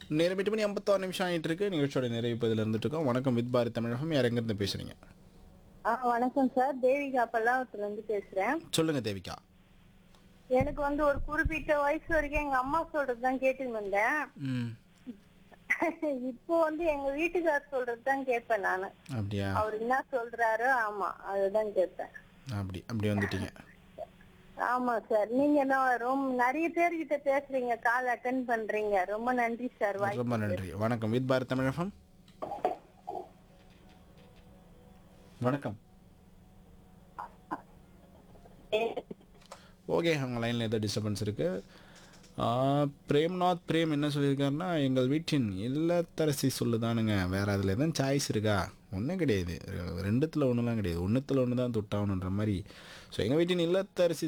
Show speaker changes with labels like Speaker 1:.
Speaker 1: நேரம் எட்டு மணி ஐம்பத்தாறு நிமிஷம் ஆகிட்டு இருக்கு நிகழ்ச்சியோட நிறைவு பதில் இருந்துட்டு இருக்கோம் வணக்கம் வித் பாரத் தமிழகம் யார் எங்கேருந்து பேசுறீங்க
Speaker 2: ஆ வணக்கம் சார் தேவிகா பல்லாவத்துல இருந்து பேசுறேன்
Speaker 1: சொல்லுங்க தேவிகா
Speaker 2: எனக்கு வந்து ஒரு குறிப்பிட்ட வயசு வரைக்கும் எங்க அம்மா சொல்றது தான் கேட்டுன்னு வந்தேன்
Speaker 1: ம்
Speaker 2: இப்போ வந்து எங்க வீட்டுக்கார் சொல்றது தான் கேட்பேன் நானு
Speaker 1: அப்படியா
Speaker 2: அவர் என்ன சொல்றாரோ ஆமா அதுதான் கேட்பேன்
Speaker 1: அப்படி அப்படி வந்துட்டீங்க
Speaker 2: ஆமா சார் நீங்க என்ன ரொம்ப நிறைய பேர்கிட்ட பேசுறீங்க கால் அட்டன் பண்றீங்க ரொம்ப நன்றி சார் வாய்ப்பு
Speaker 1: ரொம்ப நன்றி வணக்கம் வித் பாரத் தமிழகம் வணக்கம் ஓகே அவங்க லைனில் ஏதோ டிஸ்டர்பன்ஸ் இருக்குது பிரேம்நாத் பிரேம் என்ன சொல்லியிருக்காருன்னா எங்கள் வீட்டின் இல்லத்தரசி சொல்லுதானுங்க வேறு அதில் எதுவும் சாய்ஸ் இருக்கா ஒன்றும் கிடையாது ரெ- ரெண்டுத்துல ஒன்றுலாம் கிடையாது ஒன்றுத்துல ஒன்று தான் தொட்டாகணுன்ற மாதிரி ஸோ எங்கள் வீட்டின் இல்லத்தரசி